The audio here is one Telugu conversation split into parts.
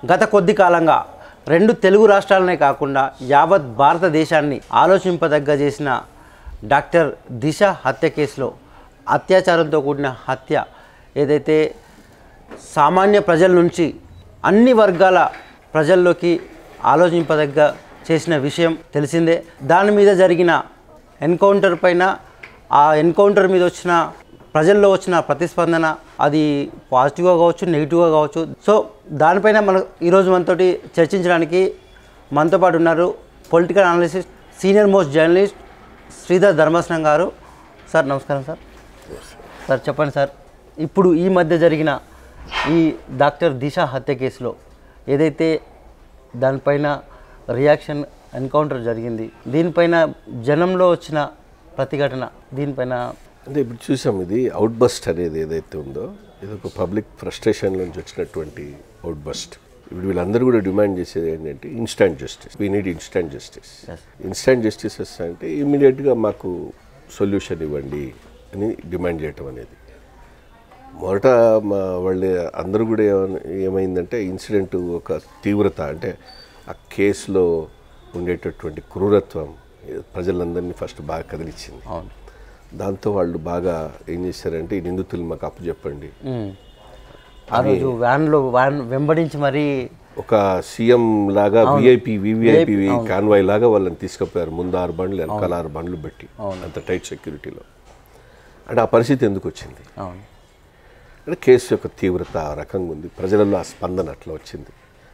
గత కొద్ది కాలంగా రెండు తెలుగు రాష్ట్రాలనే కాకుండా యావత్ భారతదేశాన్ని ఆలోచింపదగ్గ చేసిన డాక్టర్ దిశ హత్య కేసులో అత్యాచారంతో కూడిన హత్య ఏదైతే సామాన్య ప్రజల నుంచి అన్ని వర్గాల ప్రజల్లోకి ఆలోచింపదగ్గ చేసిన విషయం తెలిసిందే దాని మీద జరిగిన ఎన్కౌంటర్ పైన ఆ ఎన్కౌంటర్ మీద వచ్చిన ప్రజల్లో వచ్చిన ప్రతిస్పందన అది పాజిటివ్గా కావచ్చు నెగిటివ్గా కావచ్చు సో దానిపైన మనం ఈరోజు మనతోటి చర్చించడానికి మనతో పాటు ఉన్నారు political analyst senior most journalist Sridhar Dharmasnam గారు సార్ నమస్కారం సార్ సార్ చెప్పండి సార్ ఇప్పుడు ఈ మధ్య జరిగిన ఈ డాక్టర్ దిశ హత్య కేసులో ఏదైతే దానిపైన రియాక్షన్ ఎన్కౌంటర్ జరిగింది దీనిపైన జనంలో వచ్చిన ప్రతిఘటన దీనిపైన అంటే ఇప్పుడు చూసాం ఇది అవుట్ బస్ట్ అనేది ఏదైతే ఉందో ఇది ఒక పబ్లిక్ ఫ్రస్ట్రేషన్ నుంచి వచ్చినటువంటి అవుట్ బస్ట్ ఇప్పుడు వీళ్ళందరూ కూడా డిమాండ్ చేసేది ఏంటంటే instant justice we need instant justice instant justice అంటే ఇమీడియట్గా మాకు సొల్యూషన్ ఇవ్వండి అని డిమాండ్ చేయటం అనేది మొదట మా వాళ్ళు అందరూ కూడా ఏమన్- ఏమైందంటే ఇన్సిడెంట్ ఒక తీవ్రత అంటే ఆ కేసులో ఉండేటటువంటి క్రూరత్వం ప్రజలందరినీ ఫస్ట్ బాగా కదిలిచ్చింది అవును దాంతో వాళ్ళు బాగా ఏం చేశారంటే ఈ నిందితులు మాకు అప్పు చెప్పండి ఉమ్. ఆ రోజు వ్యాన్లో వ్యాన్ వెంబడించి మరీ ఒక సీఎం లాగా విఐపి వివిఐపి కాన్వాయ్ లాగా వాళ్ళని తీసుకుపోయారు ముందు ఆరు బండ్లు వెనకాల ఆరు బండ్లు పెట్టి అంత టైట్ సెక్యూరిటీలో అంటే ఆ పరిస్థితి ఎందుకు వచ్చింది అవును అంటే కేసు యొక్క తీవ్రత ఆ రకంగా ఉంది ప్రజలలో ఆ స్పందన అట్లా వచ్చింది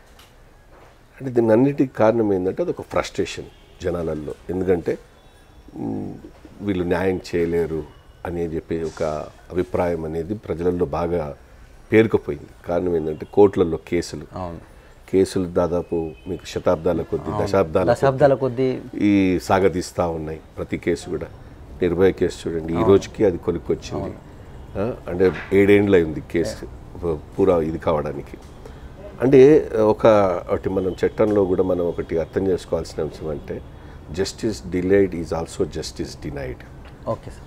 అంటే దీని అన్నిటికీ కారణం ఏంటంటే అది ఒక ఫ్రస్ట్రేషన్ జనాలలో ఎందుకంటే మ్, వీళ్ళు న్యాయం చేయలేరు అని చెప్పి ఒక అభిప్రాయం అనేది ప్రజలలో బాగా పేరుకుపోయింది కారణం ఏంటంటే కోర్టులలో కేసులు అవును కేసులు దాదాపు మీకు శతాబ్దాల కొద్ది దశాబ్దాల దశాబ్దాల కొద్దీ ఈ సాగదీస్తూ ఉన్నాయి ప్రతి కేసు కూడా నిర్భయ కేసు చూడండి ఈ రోజుకి అది కొనుక్కొచ్చింది ఆ, అంటే ఏడేండ్లు అయింది కేసు పూరా ఇది కావడానికి అంటే ఒక ఒకటి మనం చట్టంలో కూడా మనం ఒకటి అర్థం చేసుకోవాల్సిన అంశం అంటే justice delayed is also justice denied okay sir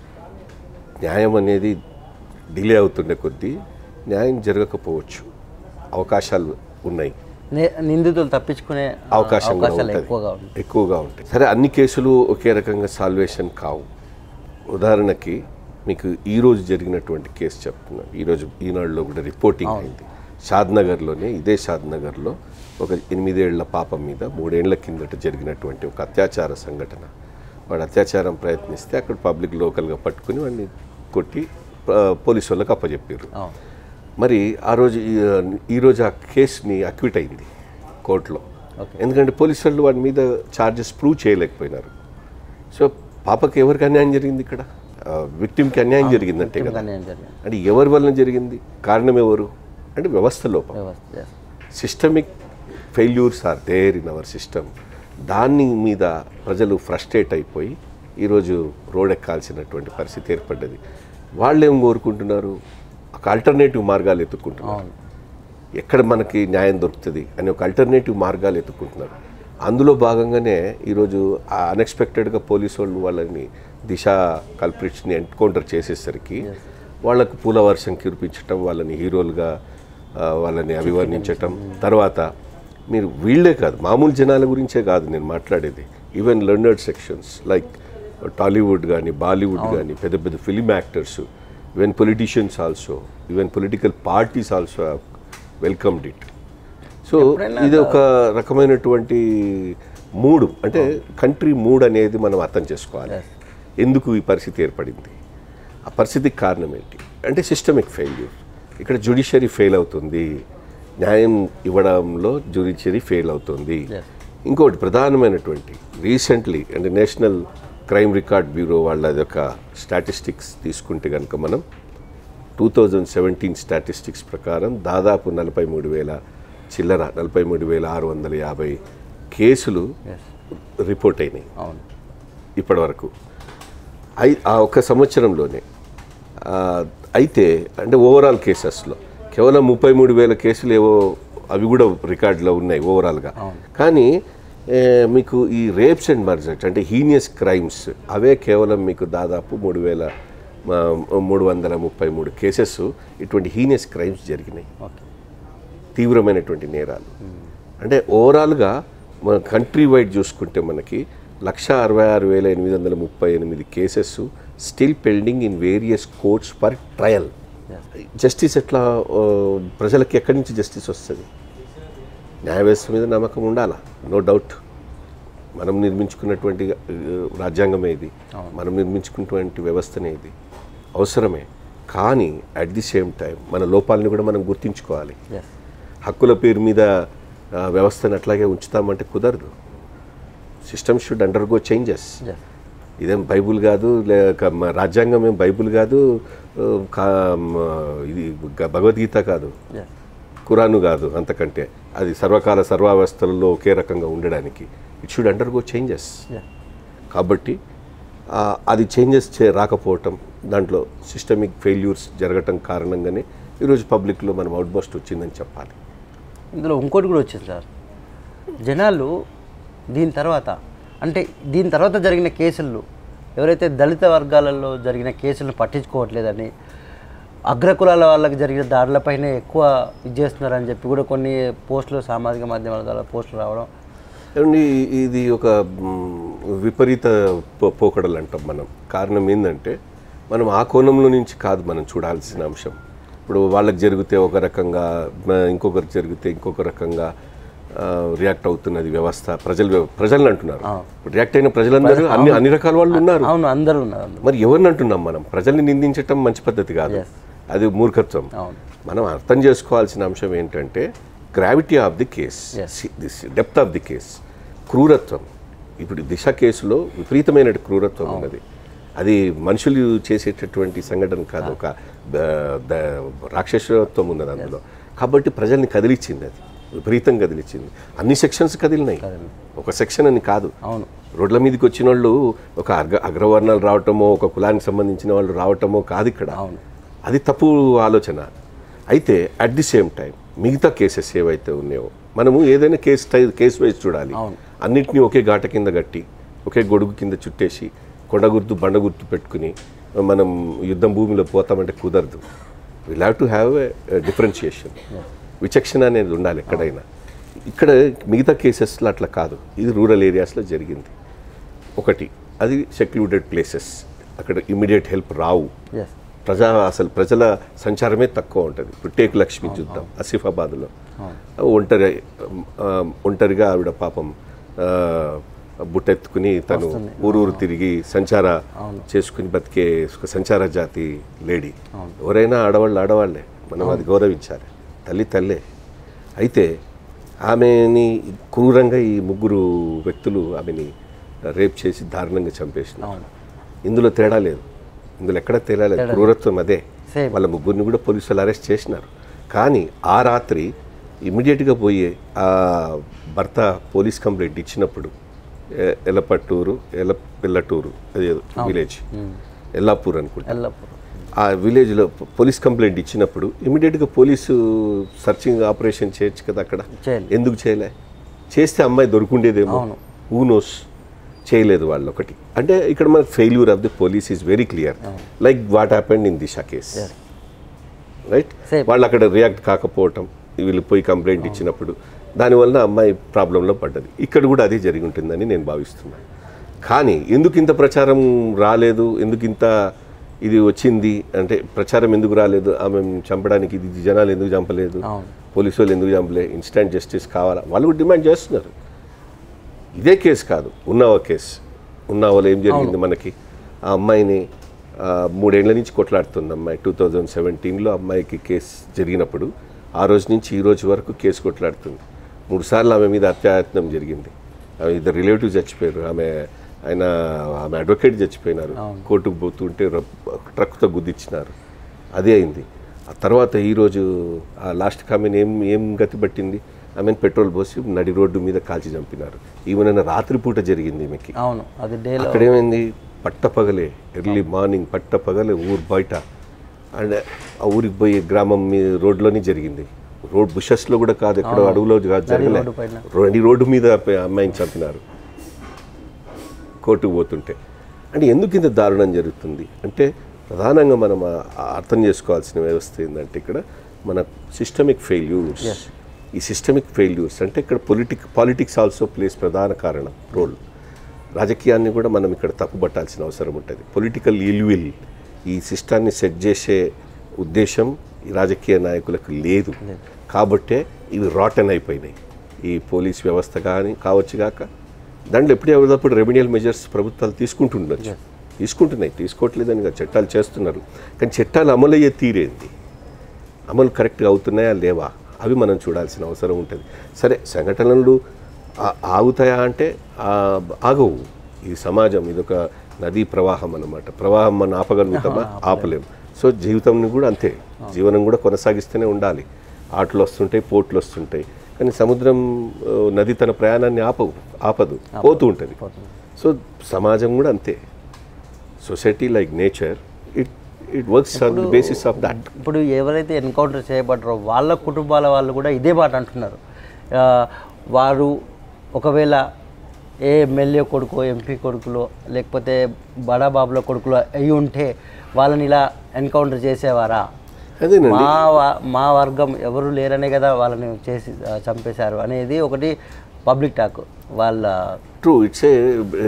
న్యాయం అనేది డిలే అవుతుండే కొద్దీ న్యాయం జరగకపోవచ్చు అవకాశాలు ఉన్నాయి నే- నిందితులు తప్పించుకునే ఆ, అవకాశం కూడా అవకాశాలు ఉంటుంది. ఎక్కువగా ఉంది ఎక్కువగా ఉంటాయి సరే అన్ని కేసులు ఒకే రకంగా సాల్వేషన్ కావు ఉదాహరణకి మీకు ఈ రోజు జరిగినటువంటి కేసు చెప్తున్నాను ఈరోజు ఈనాడులో కూడా రిపోర్టింగ్ అయింది షాద్నగర్లోనే ఇదే షాద్నగర్లో ఒక ఎనిమిదేళ్ల పాప మీద మూడేళ్ల కిందట జరిగినటువంటి ఒక అత్యాచార సంఘటన వాడు అత్యాచారం ప్రయత్నిస్తే అక్కడ పబ్లిక్ లోకల్గా పట్టుకుని వాడిని కొట్టి ఆ, పోలీసు వాళ్ళకి అప్పచెప్పారు అవును మరి ఆ రోజు ఈ- ఈరోజు ఆ కేసుని అక్విట్ అయింది కోర్టులో ఎందుకంటే పోలీసు వాళ్ళు వాడి మీద ఛార్జెస్ ప్రూవ్ చేయలేకపోయినారు సో పాపకి ఎవరికి అన్యాయం జరిగింది ఇక్కడ విక్టిమ్కి అన్యాయం జరిగిందంటే కదా అన్యాయం జరిగింది అంటే ఎవరి వలన జరిగింది కారణం ఎవరు అంటే వ్యవస్థ లోపం వ్యవస్థ yes. Systemic failures are there in our system దాని మీద ప్రజలు ఫ్రస్ట్రేట్ అయిపోయి ఈరోజు రోడ్ ఎక్కాల్సినటువంటి పరిస్థితి ఏర్పడ్డది వాళ్ళు ఏం కోరుకుంటున్నారు ఒక ఆల్టర్నేటివ్ మార్గాలు ఎత్తుక్కుంటున్నారు అవును ఎక్కడ మనకి న్యాయం దొరుకుతుంది అనే ఒక అల్టర్నేటివ్ మార్గాలు ఎత్తుకుంటున్నారు అందులో భాగంగానే ఈరోజు ఆ అన్ఎక్స్పెక్టెడ్గా పోలీసు వాళ్ళు వాళ్ళని దిశ కల్ప్రిట్స్ని ఎన్కౌంటర్ చేసేసరికి వాళ్ళకు పూల వర్షం కురిపించటం వాళ్ళని హీరోలుగా ఆ, వాళ్ళని అభివర్ణించటం తర్వాత మీరు వీళ్ళే కాదు మామూలు జనాల గురించే కాదు నేను మాట్లాడేది even learned sections like Tollywood కానీ బాలీవుడ్ కానీ పెద్ద పెద్ద film actors even politicians also even political parties also welcomed it so ఇది ఒక రకమైనటువంటి మూడు అంటే కంట్రీ మూడ్ అనేది మనం అర్థం చేసుకోవాలి ఎందుకు ఈ పరిస్థితి ఏర్పడింది ఆ పరిస్థితికి కారణం ఏంటి అంటే సిస్టమిక్ ఫెయిల్యూర్ ఇక్కడ జ్యుడిషియరీ ఫెయిల్ అవుతుంది న్యాయం ఇవ్వడంలో జ్యుడిషియరీ ఫెయిల్ అవుతుంది ఇంకోటి ప్రధానమైనటువంటి రీసెంట్లీ అంటే నేషనల్ క్రైమ్ రికార్డ్ బ్యూరో వాళ్ళ యొక్క స్టాటిస్టిక్స్ తీసుకుంటే కనుక మనం టూ థౌజండ్ సెవెంటీన్ స్టాటిస్టిక్స్ ప్రకారం దాదాపు నలభై మూడు వేల చిల్లర నలభై మూడు వేల ఆరు వందల యాభై కేసులు రిపోర్ట్ అయినాయి అవును ఇప్పటి వరకు అయి ఆ ఒక సంవత్సరంలోనే ఆ, అయితే అంటే ఓవరాల్ కేసెస్లో కేవలం ముప్పై మూడు వేల కేసులు ఏవో అవి కూడా రికార్డులో ఉన్నాయి ఓవరాల్గా కానీ ఏ, మీకు ఈ రేప్స్ అండ్ మర్డర్స్ అంటే హీనియస్ క్రైమ్స్ అవే కేవలం మీకు దాదాపు మూడు వేల మూడు వందల ముప్పై మూడు కేసెస్ ఇటువంటి హీనియస్ క్రైమ్స్ జరిగినాయి ఓకే తీవ్రమైనటువంటి నేరాలు అంటే ఓవరాల్గా మన కంట్రీ వైడ్ చూసుకుంటే మనకి లక్ష అరవై ఆరు వేల ఎనిమిది వందల ముప్పై ఎనిమిది cases still pending in various courts for trial justice ఎట్లా ఆ, ప్రజలకి ఎక్కడి నుంచి జస్టిస్ వస్తుంది న్యాయ వ్యవస్థ మీద నమ్మకం ఉండాలా నో డౌట్ మనం నిర్మించుకున్నటువంటి ఆ, రాజ్యాంగమే ఇది మనం నిర్మించుకున్నటువంటి వ్యవస్థనే ఇది అవసరమే కానీ అట్ ది సేమ్ టైం మన లోపాలని కూడా మనం గుర్తించుకోవాలి ఎస్ హక్కుల పేరు మీద ఆ, వ్యవస్థను అట్లాగే ఉంచుతామంటే కుదరదు system should undergo changes yes ఇదేం బైబుల్ కాదు లేక మ- రాజ్యాంగం ఏం బైబుల్ కాదు ఆ, కా- మ- ఇది గ- భగవద్గీత కాదు ఎస్ ఖురాను కాదు అంతకంటే అది సర్వకాల సర్వావస్థలలో ఒకే రకంగా ఉండడానికి it should undergo changes yes కాబట్టి ఆ, అది చేంజెస్ చే రాకపోవటం దాంట్లో సిస్టమిక్ ఫెయిల్యూర్స్ జరగటం కారణంగానే ఈరోజు పబ్లిక్లో మనం అవుట్బస్ట్ వచ్చిందని చెప్పాలి ఇందులో ఇంకోటి కూడా వచ్చింది సార్ జనాలు దీని తర్వాత అంటే దీని తర్వాత జరిగిన కేసులు ఎవరైతే దళిత వర్గాలలో జరిగిన కేసులను పట్టించుకోవట్లేదని అగ్రకులాల వాళ్ళకి జరిగిన దాడులపైనే ఎక్కువ ఇది చేస్తున్నారని చెప్పి కూడా కొన్ని పోస్టులు సామాజిక మాధ్యమాల ద్వారా పోస్టులు రావడం ఏమండి ఇది ఒక మ్, విపరీత పో- పోకడలు అంటాం మనం కారణం ఏంటంటే మనం ఆ కోణంలో నుంచి కాదు మనం చూడాల్సిన అంశం ఇప్పుడు వాళ్ళకి జరిగితే ఒక రకంగా మ- ఇంకొకరికి జరిగితే ఇంకొక రకంగా రియాక్ట్ అవుతున్నది వ్యవస్థ ప్రజలు వ్యవ- ప్రజల్ని అంటున్నారు రియాక్ట్ అయిన ప్రజలందరూ అన్ని అన్ని రకాల వాళ్ళు ఉన్నారు అవును అందరూ ఉన్నారు అందరూ మరి ఎవరిని అంటున్నాం మనం ప్రజల్ని నిందించటం మంచి పద్ధతి కాదు అది మూర్ఖత్వం అవును మనం అర్థం చేసుకోవాల్సిన అంశం ఏంటంటే gravity of the case this depth of the case క్రూరత్వం ఇప్పుడు దిశ కేసులో విపరీతమైన క్రూరత్వం ఉన్నది అది మనుషులు చేసేటటువంటి సంఘటన కాదు ఒక ద- ద- రాక్షసత్వం ఉన్నది అందులో కాబట్టి ప్రజల్ని కదిలిచ్చింది అది విపరీతంగా కదిలిచ్చింది అన్ని సెక్షన్స్ కదిలినాయి ఒక సెక్షన్ అని కాదు అవును రోడ్ల మీదకి వచ్చిన వాళ్ళు ఒక అగ్ర అగ్రవర్ణాలు రావటమో ఒక కులానికి సంబంధించిన వాళ్ళు రావటమో కాదు ఇక్కడ అవును అది తప్పు ఆలోచన అయితే అట్ ది సేమ్ టైం మిగతా కేసెస్ ఏవైతే ఉన్నాయో మనము ఏదైనా కేసు టై కేసు వైజ్ చూడాలి అవును. అన్నిటినీ ఒకే ఘాట కింద కట్టి ఒకే గొడుగు కింద చుట్టేసి కొండ గుర్తు బండ గుర్తు పెట్టుకుని మనం యుద్ధం భూమిలో పోతామంటే కుదరదు will have to have a differentiation విచక్షణ అనేది ఉండాలి ఎక్కడైనా ఇక్కడ మిగతా కేసెస్లో అట్లా కాదు ఇది రూరల్ ఏరియాస్లో జరిగింది ఒకటి అది సెక్లూడెడ్ ప్లేసెస్ అక్కడ ఇమీడియట్ హెల్ప్ రావు ఎస్ ప్రజా అసలు ప్రజల సంచారమే తక్కువ ఉంటుంది ఇప్పుడు టేక్ లక్ష్మి చూద్దాం ఆసిఫాబాద్లో ఒంటరి ఆ, ఒంటరిగా ఆవిడ పాపం ఆ, బుట్టెత్తుకుని తను ఊరూరు తిరిగి సంచార చేసుకుని బతికే ఒక సంచార జాతి లేడీ ఎవరైనా ఆడవాళ్ళు ఆడవాళ్ళే మనం అది గౌరవించాలి తల్లి తల్లే అయితే ఆమెని క్రూరంగా ఈ ముగ్గురు వ్యక్తులు ఆమెని రేప్ చేసి దారుణంగా చంపేసినారు ఇందులో తేడా లేదు ఇందులో ఎక్కడ తేడా లేదు క్రూరత్వం అదే Same. వాళ్ళ ముగ్గురిని కూడా పోలీసులు అరెస్ట్ చేసినారు కానీ ఆ రాత్రి ఇమ్మీడియట్గా పోయి ఆ భర్త పోలీస్ కంప్లైంట్ ఇచ్చినప్పుడు ఎ- ఎల్లపట్టూరు ఎల్ల పిల్లటూరు అది విలేజ్ ఎల్లాపూర్ అనుకుంటా ఎల్లప్పుడూ ఆ విలేజ్లో పో- పోలీస్ కంప్లైంట్ ఇచ్చినప్పుడు ఇమీడియట్గా పోలీసు సర్చింగ్ ఆపరేషన్ చేయొచ్చు కదా అక్కడ చేయలేదు. ఎందుకు చేయలే చేస్తే అమ్మాయి దొరుకుండేదేమో హూ నోస్ చేయలేదు వాళ్ళు ఒకటి అంటే ఇక్కడ మనకు failure of the police is very clear like what happened in Disha case right Same. వాళ్ళు అక్కడ రియాక్ట్ కాకపోవటం వీళ్ళు పోయి కంప్లైంట్ ఇచ్చినప్పుడు దానివల్ల అమ్మాయి ప్రాబ్లంలో పడ్డది ఇక్కడ కూడా అదే జరిగి ఉంటుందని నేను భావిస్తున్నాను కానీ ఎందుకు ఇంత ప్రచారం రాలేదు ఎందుకు ఇంత ఇది వచ్చింది అంటే ప్రచారం ఎందుకు రాలేదు ఆమె చంపడానికి ఇది జనాలు ఎందుకు చంపలేదు అవును. పోలీసు వాళ్ళు ఎందుకు చంపలే ఇన్స్టెంట్ జస్టిస్ కావాలా వాళ్ళు కూడా డిమాండ్ చేస్తున్నారు ఇదే కేసు కాదు ఉన్నావ కేసు ఉన్నావలో ఏం జరిగింది మనకి ఆ అమ్మాయిని ఆ, మూడేళ్ల నుంచి కొట్లాడుతుంది అమ్మాయి టూ థౌజండ్ సెవెంటీన్లో అమ్మాయికి కేసు జరిగినప్పుడు ఆ రోజు నుంచి ఈ రోజు వరకు కేసు కొట్లాడుతుంది మూడు సార్లు ఆమె మీద అత్యాయత్నం జరిగింది ఆమె ఇద్దరు రిలేటివ్స్ చచ్చిపోయారు ఆమె ఆయన ఆమె అడ్వకేట్ చచ్చిపోయినారు కోర్టుకు పోతుంటే ర- ట్రక్తో గుద్దిచ్చినారు అదే అయింది ఆ తర్వాత ఈరోజు ఆ లాస్ట్ కామెన్ ఏం ఏం గతి పట్టింది ఆమెను పెట్రోల్ పోసి నడి రోడ్డు మీద కాల్చి చంపినారు ఈమెన రాత్రిపూట జరిగింది ఈమెకి అవును అది డేలో అక్కడ ఏమైంది పట్టపగలే ఎర్లీ మార్నింగ్ పట్టపగలే ఊరు బయట అండ్ ఆ ఊరికి పోయే గ్రామం మీ రోడ్లోనే జరిగింది రోడ్ బుషెస్లో కూడా కాదు ఎక్కడో అడవులో కాదు జరగలే రోడ్డు పైన. నడి రోడ్డు మీద ఆ అమ్మాయిని చంపినారు కోర్టుకు పోతుంటే అంటే ఎందుకు ఇంత దారుణం జరుగుతుంది అంటే ప్రధానంగా మనం ఆ- ఆ అర్థం చేసుకోవాల్సిన వ్యవస్థ ఏంటంటే ఇక్కడ మన సిస్టమిక్ ఫెయిల్యూర్స్ ఈ సిస్టమిక్ ఫెయిల్యూర్స్ అంటే ఇక్కడ పొలిటిక్ పాలిటిక్స్ ఆల్సో ప్లేస్ ప్రధాన కారణం రోల్ రాజకీయాన్ని కూడా మనం ఇక్కడ తప్పుపట్టాల్సిన అవసరం ఉంటుంది పొలిటికల్ ఇల్విల్ ఈ సిస్టాన్ని సెట్ చేసే ఉద్దేశం ఈ రాజకీయ నాయకులకు లేదు కాబట్టే ఇవి రాటన్ అయిపోయినాయి ఈ పోలీస్ వ్యవస్థ కానీ కావచ్చు కాక దాంట్లో ఎప్పుడు ఎవరిదప్పుడు రెమిడియల్ మెజర్స్ ప్రభుత్వాలు తీసుకుంటుండొచ్చు తీసుకుంటున్నాయి తీసుకోవట్లేదని కాదు, చట్టాలు చేస్తున్నారు కానీ చట్టాలు అమలయ్యే తీరేంది అమలు కరెక్ట్గా అవుతున్నాయా లేవా అవి మనం చూడాల్సిన అవసరం ఉంటుంది సరే సంఘటనలు ఆ- ఆగుతాయా అంటే ఆ, ఆగవు ఇది సమాజం ఇదొక నదీ ప్రవాహం అన్నమాట ప్రవాహం మనం ఆపగలుగుతామా ఆపలేం సో జీవితం కూడా అంతే జీవనం కూడా కొనసాగిస్తూనే ఉండాలి ఆటలు వస్తుంటాయి పోట్లు వస్తుంటాయి కానీ సముద్రం ఆ, నది తన ప్రయాణాన్ని ఆపవు ఆపదు పోతూ ఉంటుంది సో సమాజం కూడా అంతే society like nature it it works on the basis of that ఇప్పుడు ఎవరైతే ఎన్కౌంటర్ చేయబడ్డారో వాళ్ళ కుటుంబాల వాళ్ళు కూడా ఇదే మాట అంటున్నారు ఆ, వారు ఒకవేళ ఏ ఎమ్మెల్యే కొడుకు ఎంపీ కొడుకులో లేకపోతే బడాబాబుల కొడుకులో అయి ఉంటే వాళ్ళని ఇలా ఎన్కౌంటర్ చేసేవారా అదేనండి మా వ- మా వర్గం ఎవరు లేరనే కదా వాళ్ళని చేసి ఆ, చంపేశారు అనేది ఒకటి పబ్లిక్ టాక్ వాళ్ళ ట్రూ ఇట్స్ ఏ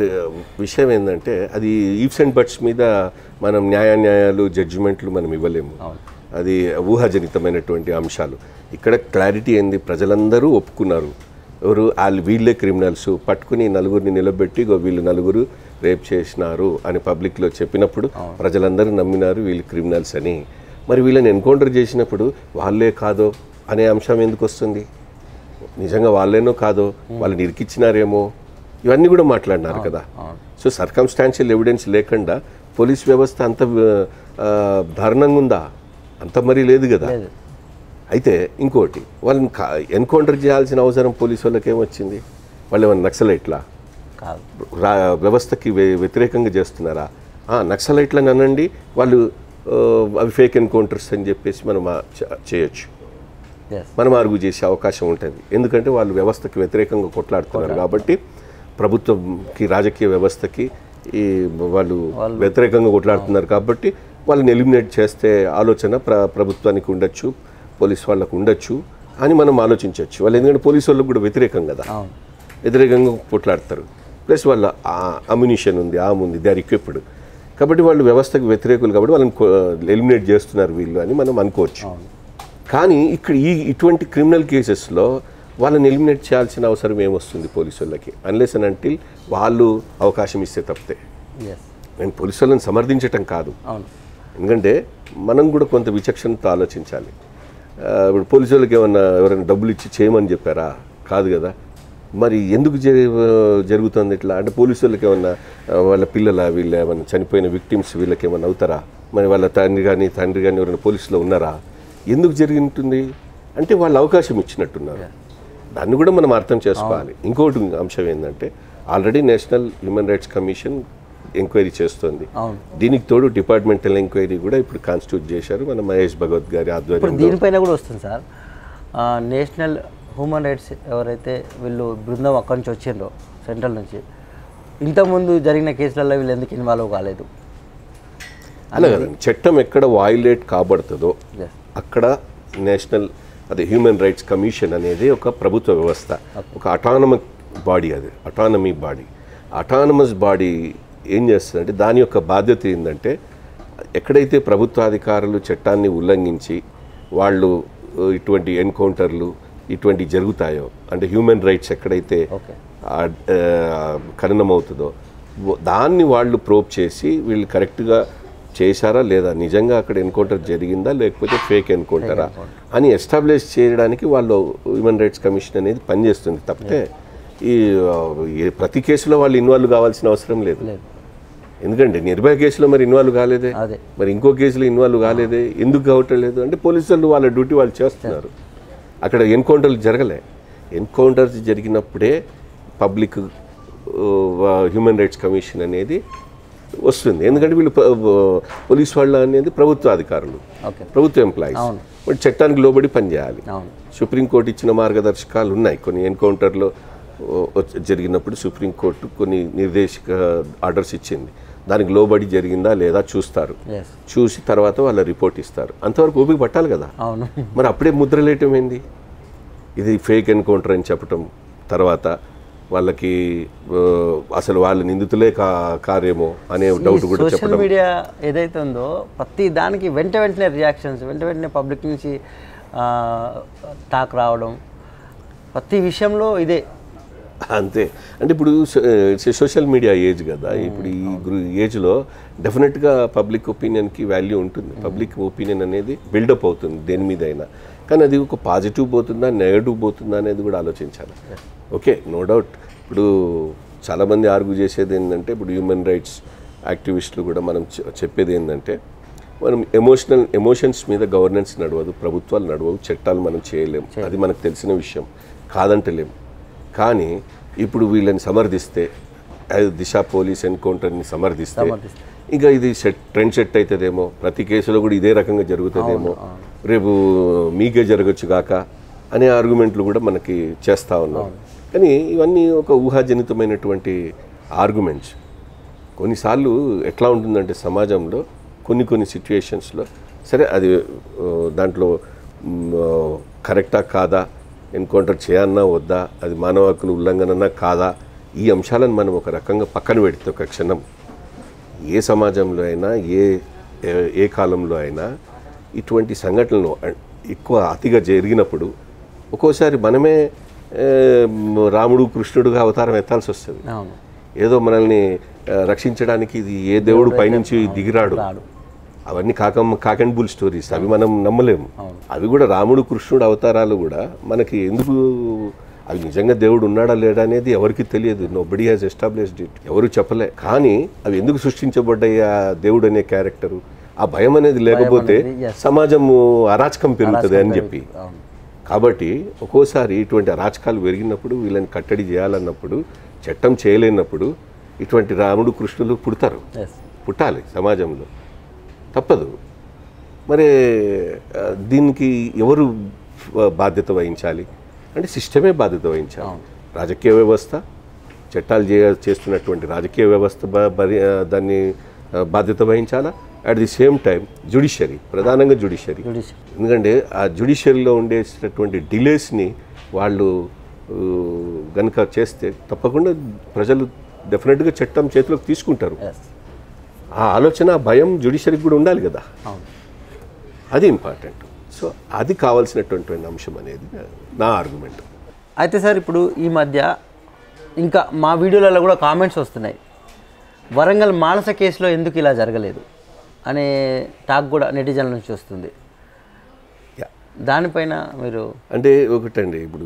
విషయం ఏంటంటే అది ఈఫ్స్ అండ్ బట్స్ మీద మనం న్యాయాన్యాయాలు జడ్జిమెంట్లు మనం ఇవ్వలేము అది ఊహాజనితమైనటువంటి అంశాలు ఇక్కడ క్లారిటీ ఏంది ప్రజలందరూ ఒప్పుకున్నారు ఎవరు వాళ్ళు వీళ్ళే క్రిమినల్స్ పట్టుకుని నలుగురిని నిలబెట్టి "ఇగో వీళ్ళు నలుగురు రేప్ చేసినారు అని పబ్లిక్లో చెప్పినప్పుడు ప్రజలందరూ నమ్మినారు వీళ్ళు క్రిమినల్స్ అని మరి వీళ్ళని ఎన్కౌంటర్ చేసినప్పుడు వాళ్ళే కాదో అనే అంశం ఎందుకు వస్తుంది నిజంగా వాళ్ళేనో కాదో వాళ్ళని ఇరికిచ్చినారేమో ఇవన్నీ కూడా మాట్లాడినారు కదా సో సర్కమ్స్టాన్షియల్ ఎవిడెన్స్ లేకుండా పోలీస్ వ్యవస్థ అంత ఆ, దారుణంగా ఉందా అంత మరీ లేదు కదా అయితే ఇంకోటి వాళ్ళని ఎన్కౌంటర్ చేయాల్సిన అవసరం పోలీసు వాళ్ళకి ఏమొచ్చింది వాళ్ళు ఏమన్నా నక్సలైట్లా కాదు రా వ్యవస్థకి వ్య- వ్యతిరేకంగా చేస్తున్నారా ఆ, నక్సలైట్లని అనండి వాళ్ళు ఆ, అవి ఫేక్ ఎన్కౌంటర్స్ అని చెప్పేసి మనం ఆ, చ- చేయొచ్చు ఎస్ మనం అరుగు చేసే అవకాశం ఉంటుంది ఎందుకంటే వాళ్ళు వ్యవస్థకి వ్యతిరేకంగా కొట్లాడుతున్నారు కాబట్టి ప్రభుత్వంకి రాజకీయ వ్యవస్థకి ఈ వాళ్ళు వ్యతిరేకంగా కొట్లాడుతున్నారు కాబట్టి వాళ్ళని ఎలిమినేట్ చేస్తే ఆలోచన ప్ర ప్రభుత్వానికి ఉండొచ్చు పోలీస్ వాళ్ళకు ఉండొచ్చు అని మనం ఆలోచించవచ్చు వాళ్ళు ఎందుకంటే పోలీసు వాళ్ళకు కూడా వ్యతిరేకం కదా అవును వ్యతిరేకంగా కొట్లాడతారు ప్లస్ వాళ్ళ అమ్యునిషన్ ఉంది ఆమ్ ఉంది దే ఆర్ equipped కాబట్టి వాళ్ళు వ్యవస్థకు వ్యతిరేకులు కాబట్టి వాళ్ళని ఎలిమినేట్ చేస్తున్నారు వీళ్ళు అని మనం అనుకోవచ్చు కానీ ఇక్కడ ఈ ఇటువంటి క్రిమినల్ కేసెస్లో వాళ్ళని ఎలిమినేట్ చేయాల్సిన అవసరం ఏమొస్తుంది పోలీసు వాళ్ళకి అన్లెస్ అండ్ అంటిల్ వాళ్ళు అవకాశం ఇస్తే తప్పితే ఎస్ నేను పోలీసు వాళ్ళని సమర్థించటం కాదు అవును ఎందుకంటే మనం కూడా కొంత విచక్షణతో ఆలోచించాలి ఆ, ఇప్పుడు పోలీసు వాళ్ళకి ఏమన్నా ఎవరైనా డబ్బులు ఇచ్చి చేయమని చెప్పారా కాదు కదా మరి ఎందుకు జరి- జరుగుతుంది ఇట్లా అంటే పోలీసు వాళ్ళకి ఏమన్నా ఆ, వాళ్ళ పిల్లల వీళ్ళ ఏమన్నా చనిపోయిన విక్టిమ్స్ వీళ్ళకి ఏమన్నా అవుతారా మరి వాళ్ళ తండ్రి కానీ తండ్రి కానీ ఎవరైనా పోలీసులో ఉన్నారా ఎందుకు జరిగి ఉంటుంది అంటే వాళ్ళు అవకాశం ఇచ్చినట్టున్నారు దాన్ని కూడా మనం అర్థం చేసుకోవాలి ఇంకోటి అంశం ఏంటంటే already national human rights commission enquiry చేస్తోంది అవును దీనికి తోడు డిపార్ట్మెంటల్ ఎంక్వైరీ కూడా ఇప్పుడు కాన్స్టిట్యూట్ చేశారు మన మహేష్ భగవత్ గారి ఇప్పుడు ఆధ్వర్యంలో దీనిపైన కూడా వస్తుంది సార్ ఆ, నేషనల్ హ్యూమన్ రైట్స్ ఎవరైతే వీళ్ళు బృందం అక్కడి నుంచి వచ్చిండ్రో సెంట్రల్ నుంచి ఇంతకుముందు జరిగిన కేసులలో వీళ్ళు ఎందుకు ఇన్వాల్వ్ కాలేదు అలా కదండి చట్టం ఎక్కడ వాయులేట్ కాబడుతుందో Yes. అక్కడ నేషనల్ అదే హ్యూమన్ రైట్స్ కమిషన్ అనేది ఒక ప్రభుత్వ వ్యవస్థ ఒక అటానమస్ బాడీ అది అటానమీ బాడీ అటానమస్ బాడీ ఏం చేస్తుందంటే దాని యొక్క బాధ్యత ఏంటంటే ఎక్కడైతే ప్రభుత్వాధికారులు చట్టాన్ని ఉల్లంఘించి వాళ్ళు ఆ, ఇటువంటి ఎన్కౌంటర్లు ఇటువంటి జరుగుతాయో అంటే హ్యూమన్ రైట్స్ ఎక్కడైతే ఓకే ఆ, ఆ, ఖననమవుతుందో వ- దాన్ని వాళ్ళు ప్రోబ్ చేసి వీళ్ళు కరెక్ట్గా చేశారా లేదా నిజంగా అక్కడ ఎన్కౌంటర్ జరిగిందా లేకపోతే ఫేక్ ఎన్కౌంటరా అని ఎస్టాబ్లిష్ చేయడానికి వాళ్ళు హ్యూమన్ రైట్స్ కమిషన్ అనేది పనిచేస్తుంది తప్పితే ఈ ఆ, ఈ ప్రతి కేసులో వాళ్ళు ఇన్వాల్వ్ కావాల్సిన అవసరం లేదు లేదు ఎందుకంటే నిర్భయ కేసులో మరి ఇన్వాల్వ్ కాలేదే అదే మరి ఇంకో కేసులో ఇన్వాల్వ్ కాలేదే ఎందుకు కావటం లేదు అంటే పోలీసు వాళ్ళు వాళ్ళ డ్యూటీ వాళ్ళు చేస్తున్నారు అక్కడ ఎన్కౌంటర్లు జరగలే ఎన్కౌంటర్స్ జరిగినప్పుడే పబ్లిక్ హ్యూమన్ రైట్స్ కమిషన్ అనేది వస్తుంది ఎందుకంటే వీళ్ళు ప- పోలీస్ వాళ్ళు అనేది ప్రభుత్వ అధికారులు ఓకే ప్రభుత్వ ఎంప్లాయీస్ అవును. బట్ చట్టానికి లోబడి పనిచేయాలి అవును సుప్రీంకోర్టు ఇచ్చిన మార్గదర్శకాలు ఉన్నాయి కొన్ని ఎన్కౌంటర్లో ఓ, వచ్చ- జరిగినప్పుడు సుప్రీంకోర్టు కొన్ని నిర్దేశక ఆర్డర్స్ ఇచ్చింది దానికి లోబడి జరిగిందా లేదా చూస్తారు ఎస్ చూసి తర్వాత వాళ్ళ రిపోర్ట్ ఇస్తారు అంతవరకు ఓపిక పట్టాలి కదా అవును మరి అప్పుడే ముద్రలేయటం ఏంది ఇది ఫేక్ ఎన్కౌంటర్ అని చెప్పటం తర్వాత వాళ్ళకి ఆ, అసలు వాళ్ళ నిందితులే కా కార్యమో అనే డౌట్ కూడా సోషల్ చెప్పడం మీడియా ఏదైతే ఉందో ప్రతి దానికి వెంట వెంటనే రియాక్షన్స్ వెంట వెంటనే పబ్లిక్ నుంచి టాక్ రావడం ప్రతి విషయంలో ఇదే అంతే అంటే ఇప్పుడు సోషల్ మీడియా ఏజ్ కదా ఇప్పుడు ఈ గ్రూ- ఏజ్లో డెఫినెట్గా పబ్లిక్ ఒపీనియన్కి వాల్యూ ఉంటుంది పబ్లిక్ ఒపీనియన్ అనేది బిల్డప్ అవుతుంది దేని మీద అయినా కానీ అది ఒక పాజిటివ్ పోతుందా నెగటివ్ పోతుందా అనేది కూడా ఆలోచించాలి ఓకే నో డౌట్ ఇప్పుడు చాలామంది ఆర్గ్యూ చేసేది ఏంటంటే ఇప్పుడు హ్యూమన్ రైట్స్ యాక్టివిస్టులు కూడా మనం చె- చెప్పేది ఏంటంటే మనం ఎమోషనల్ ఎమోషన్స్ మీద గవర్నెన్స్ నడవదు ప్రభుత్వాలు నడవవు చట్టాలు మనం చేయలేం అది మనకు తెలిసిన విషయం కాదంటలేం కానీ ఇప్పుడు వీళ్ళని సమర్థిస్తే అది దిశ పోలీస్ ఎన్కౌంటర్ని సమర్థిస్తే ఇంకా ఇది సెట్ ట్రెండ్ సెట్ అవుతుందేమో ప్రతి కేసులో కూడా ఇదే రకంగా జరుగుతుందేమో రేపు మీకే జరగచ్చు కాక అనే ఆర్గ్యుమెంట్లు కూడా మనకి చేస్తూ ఉన్నాం కానీ ఇవన్నీ ఒక ఊహాజనితమైనటువంటి ఆర్గ్యుమెంట్స్ కొన్నిసార్లు ఎట్లా ఉంటుందంటే సమాజంలో కొన్ని కొన్ని సిచ్యుయేషన్స్లో సరే అది ఆ, దాంట్లో మ్, ఆ, కరెక్టా కాదా ఎన్కౌంటర్ చేయన్నా వద్దా అది మానవ హక్కుల ఉల్లంఘనన్నా కాదా ఈ అంశాలను మనం ఒక రకంగా పక్కన పెడితే ఒక క్షణం ఏ సమాజంలో అయినా ఏ ఏ- ఏ కాలంలో అయినా ఇటువంటి సంఘటనలు అ- ఎక్కువ అతిగా జరిగినప్పుడు ఒక్కోసారి మనమే ఏ, మ్, రాముడు కృష్ణుడుగా అవతారం ఎత్తాల్సి వస్తుంది అవును ఏదో మనల్ని ఆ, రక్షించడానికి ఇది ఏ దేవుడు పైనుంచి దిగిరాడు రాడు. అవన్నీ కాకమ్మ కాక్ అండ్ బుల్ స్టోరీస్ అవి మనం నమ్మలేము అవి కూడా రాముడు కృష్ణుడు అవతారాలు కూడా మనకి ఎందుకు అవి నిజంగా దేవుడు ఉన్నాడా లేడా అనేది ఎవరికి తెలియదు nobody has established it ఎవరు చెప్పలే కానీ అవి ఎందుకు సృష్టించబడ్డాయి ఆ దేవుడు అనే క్యారెక్టరు ఆ భయం అనేది లేకపోతే అనేది, yes. సమాజము అరాచకం పెరుగుతుంది అని చెప్పి అవును కాబట్టి ఒక్కోసారి ఇటువంటి అరాచకాలు పెరిగినప్పుడు వీళ్ళని కట్టడి చేయాలన్నప్పుడు చట్టం చేయలేనప్పుడు ఇటువంటి రాముడు కృష్ణులు పుడతారు ఎస్ పుట్టాలి సమాజంలో తప్పదు మరి ఆ, దీనికి ఎవరు ఆ, బాధ్యత వహించాలి అంటే సిస్టమే బాధ్యత వహించాలి రాజకీయ వ్యవస్థ చట్టాలు చే చేస్తున్నటువంటి రాజకీయ వ్యవస్థ బ- బరి- ఆ, దాన్ని ఆ, బాధ్యత వహించాలా at the same time judiciary ప్రధానంగా జుడిషియరీ జుడిషియల్ ఎందుకంటే ఆ జ్యుడిషియరీలో ఉండేటటువంటి డిలేస్ని వాళ్ళు కనుక చేస్తే తప్పకుండా ప్రజలు డెఫినెట్గా చట్టం చేతిలోకి తీసుకుంటారు ఎస్ ఆ ఆలోచన ఆ భయం జ్యుడిషియరీకి కూడా ఉండాలి కదా అవును అది ఇంపార్టెంట్ సో అది కావాల్సినటువంటి అంశం అనేది నా ఆర్గ్యుమెంట్ అయితే సార్ ఇప్పుడు ఈ మధ్య ఇంకా మా వీడియోలలో కూడా కామెంట్స్ వస్తున్నాయి వరంగల్ మానస కేసులో ఎందుకు ఇలా జరగలేదు అనే టాక్ కూడా నెటిజన్ల నుంచి వస్తుంది యా దానిపైన మీరు అంటే ఒకటండి ఇప్పుడు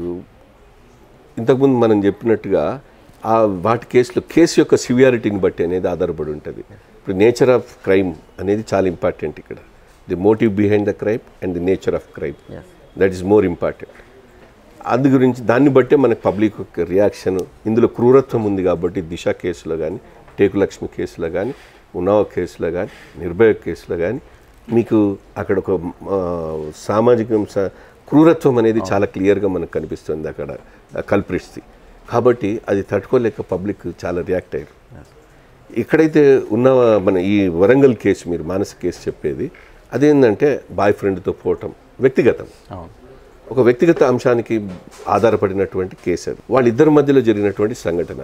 ఇంతకుముందు మనం చెప్పినట్టుగా ఆ వాటి కేసులో కేసు యొక్క సివియారిటీని బట్టి అనేది ఆధారపడి ఉంటుంది ఇప్పుడు నేచర్ ఆఫ్ క్రైమ్ అనేది చాలా ఇంపార్టెంట్ ఇక్కడ the motive behind the crime and the nature of crime Yes. That is more important అందు గురించి దాన్ని బట్టే మనకు పబ్లిక్ యొక్క రియాక్షన్ ఇందులో క్రూరత్వం ఉంది కాబట్టి దిశ కేసులో కానీ టేకులక్ష్మి కేసులో కానీ ఉన్నావ కేసులో కానీ నిర్భయ కేసులో కానీ మీకు అక్కడ ఒక ఆ, సామాజిక స- క్రూరత్వం అనేది చాలా క్లియర్గా మనకు కనిపిస్తుంది అక్కడ కల్ప్రిట్స్ది కాబట్టి అది తట్టుకోలేక పబ్లిక్ చాలా రియాక్ట్ అయ్యారు ఎక్కడైతే ఉన్న మన ఈ వరంగల్ కేసు మీరు మానసిక కేసు చెప్పేది అదేంటంటే బాయ్ ఫ్రెండ్తో పోవటం వ్యక్తిగతం అవును ఒక వ్యక్తిగత అంశానికి ఆధారపడినటువంటి కేసు అది వాళ్ళిద్దరి మధ్యలో జరిగినటువంటి సంఘటన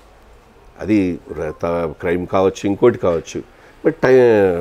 అది క్రైమ్ కావచ్చు ఇంకోటి కావచ్చు బట్ టై